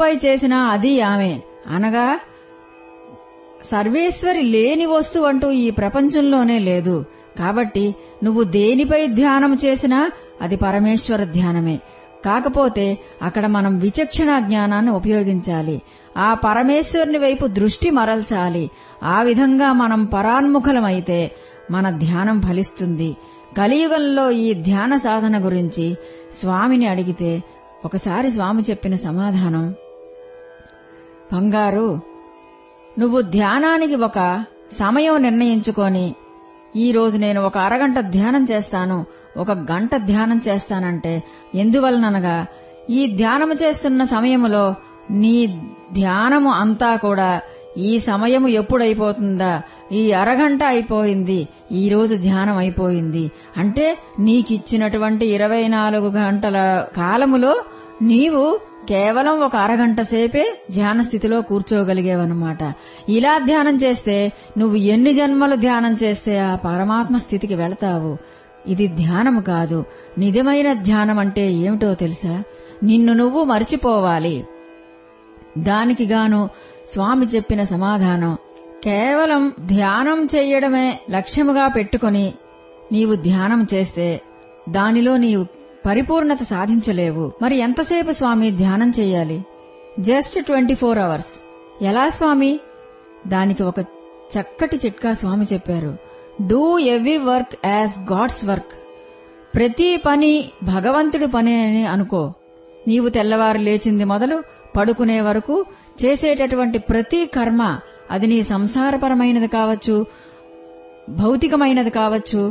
పై చేసినా అది ఆమె అనగా సర్వేశ్వరి లేని వస్తువు అంటూ ఈ ప్రపంచంలోనే లేదు కాబట్టి నువ్వు దేనిపై ధ్యానం చేసినా అది పరమేశ్వర ధ్యానమే కాకపోతే అక్కడ మనం విచక్షణ జ్ఞానాన్ని ఉపయోగించాలి ఆ పరమేశ్వరుని వైపు దృష్టి మరల్చాలి ఆ విధంగా మనం పరాన్ముఖలమైతే మన ధ్యానం ఫలిస్తుంది కలియుగంలో ఈ ధ్యాన సాధన గురించి స్వామిని అడిగితే ఒకసారి స్వామి చెప్పిన సమాధానం బంగారు నువ్వు ధ్యానానికి ఒక సమయం నిర్ణయించుకొని ఈ రోజు నేను ఒక అరగంట ధ్యానం చేస్తాను ఒక గంట ధ్యానం చేస్తానంటే ఎందువలననగా ఈ ధ్యానము చేస్తున్న సమయములో నీ ధ్యానము అంతా కూడా ఈ సమయము ఎప్పుడైపోతుందా ఈ అరగంట అయిపోయింది ఈ రోజు ధ్యానం అయిపోయింది అంటే నీకిచ్చినటువంటి ఇరవై నాలుగు గంటల కాలములో నీవు కేవలం ఒక అరగంట సేపే ధ్యాన స్థితిలో కూర్చోగలిగేవన్నమాట ఇలా ధ్యానం చేస్తే నువ్వు ఎన్ని జన్మలు ధ్యానం చేస్తే ఆ పరమాత్మ స్థితికి వెళతావు ఇది ధ్యానము కాదు నిజమైన ధ్యానం అంటే ఏమిటో తెలుసా నిన్ను నువ్వు మర్చిపోవాలి దానికి గాను స్వామి చెప్పిన సమాధానం కేవలం ధ్యానం చెయ్యడమే లక్ష్యముగా పెట్టుకొని నీవు ధ్యానం చేస్తే దానిలో నీవు పరిపూర్ణత సాధించలేవు మరి ఎంతసేపు స్వామి ధ్యానం చెయ్యాలి జస్ట్ ట్వంటీ ఫోర్ అవర్స్ ఎలా స్వామి దానికి ఒక చక్కటి చిట్కా స్వామి చెప్పారు do every work as God's work ప్రతి పని భగవంతుడి పని అని అనుకో నీవు తెల్లవారు లేచింది మొదలు పడుకునే వరకు చేసేటటువంటి ప్రతి కర్మ అది నీ సంసారపరమైనది కావచ్చు భౌతికమైనది కావచ్చు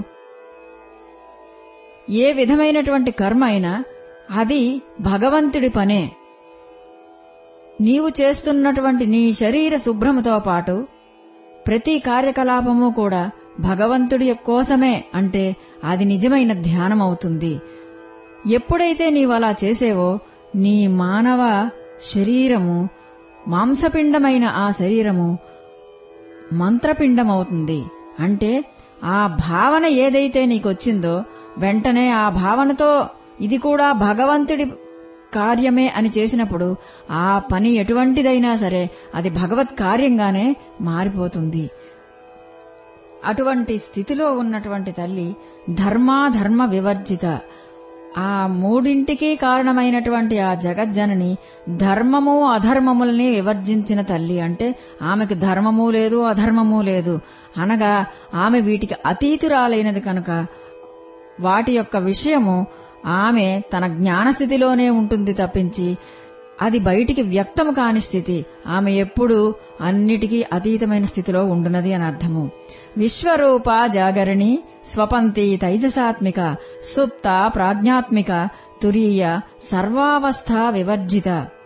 ఏ విధమైనటువంటి కర్మ అయినా అది భగవంతుడి పనే నీవు చేస్తున్నటువంటి నీ శరీర శుభ్రముతో పాటు ప్రతి కార్యకలాపము కూడా భగవంతుడి కోసమే అంటే అది నిజమైన ధ్యానం అవుతుంది ఎప్పుడైతే నీవు అలా చేసేవో నీ మానవ శరీరము మాంసపిండమైన ఆ శరీరము మంత్రపిండమవుతుంది అంటే ఆ భావన ఏదైతే నీకొచ్చిందో వెంటనే ఆ భావనతో ఇది కూడా భగవంతుడి కార్యమే అని చేసినప్పుడు ఆ పని ఎటువంటిదైనా సరే అది భగవత్ కార్యంగానే మారిపోతుంది అటువంటి స్థితిలో ఉన్నటువంటి తల్లి ధర్మాధర్మ వివర్జిత ఆ మూడింటికి కారణమైనటువంటి ఆ జగజ్జనని ధర్మము అధర్మములని వివర్జించిన తల్లి అంటే ఆమెకు ధర్మము లేదు అధర్మము లేదు అనగా ఆమె వీటికి అతీతురాలైనది కనుక వాటి యొక్క విషయము ఆమె తన జ్ఞానస్థితిలోనే ఉంటుంది తప్పించి అది బయటికి వ్యక్తము కాని స్థితి ఆమె ఎప్పుడూ అన్నిటికీ అతీతమైన స్థితిలో ఉండునది అని అర్థము విశ్వరూప జాగరణి స్వపంతి తైజసాత్మిక సుప్త ప్రాజ్ఞాత్మిక తురీయ సర్వావస్థ వివర్జిత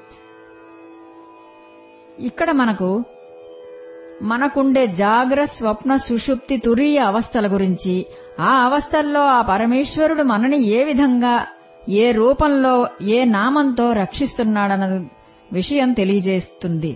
ఇక్కడ మనకు మనకుండే జాగ్ర స్వప్న సుషుప్తి తురీయ అవస్థల గురించి ఆ అవస్థల్లో ఆ పరమేశ్వరుడు మనని ఏ విధంగా ఏ రూపంలో ఏ నామంతో రక్షిస్తున్నాడన్న విషయం తెలియజేస్తుంది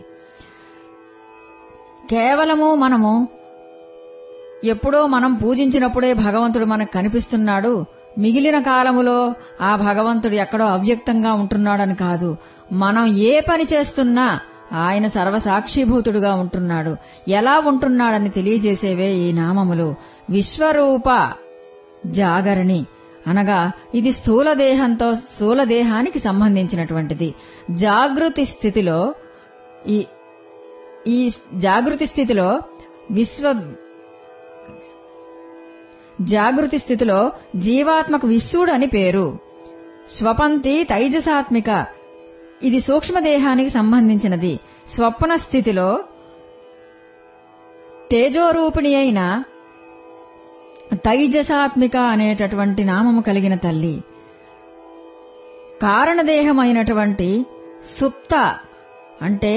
కేవలము మనము ఎప్పుడో మనం పూజించినప్పుడే భగవంతుడు మనకు కనిపిస్తున్నాడు మిగిలిన కాలములో ఆ భగవంతుడు ఎక్కడో అవ్యక్తంగా ఉంటున్నాడని కాదు మనం ఏ పని చేస్తున్నా ఆయన సర్వసాక్షిభూతుడుగా ఉంటున్నాడు ఎలా ఉంటున్నాడని తెలియజేసేవే ఈ నామములు విశ్వరూప జాగరణి అనగా ఇది స్థూల దేహంతో స్థూల దేహానికి సంబంధించినటువంటిది జాగృతి స్థితిలో ఈ ఈ జాగృతి స్థితిలో విశ్వ జాగృతి స్థితిలో జీవాత్మకు విశ్వడు అని పేరు స్వపంతి తైజసాత్మిక ఇది సూక్ష్మదేహానికి సంబంధించినది స్వప్న స్థితిలో తేజోరూపిణి అయిన తైజసాత్మిక అనేటటువంటి నామము కలిగిన తల్లి కారణదేహమైనటువంటి సుప్త అంటే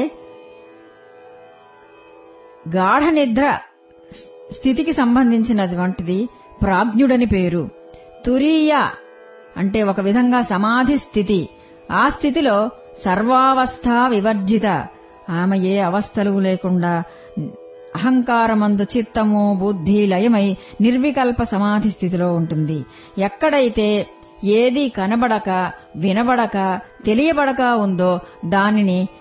గాఢ నిద్ర స్థితికి సంబంధించినటువంటిది ప్రాజ్ఞుడని పేరు తురీయ అంటే ఒక విధంగా సమాధి స్థితి ఆ స్థితిలో సర్వావస్థ వివర్జిత ఆమె ఏ అవస్థలు లేకుండా అహంకారమందు చిత్తము బుద్ధి లయమై నిర్వికల్ప సమాధి స్థితిలో ఉంటుంది ఎక్కడైతే ఏది కనబడక వినబడక తెలియబడక ఉందో దానిని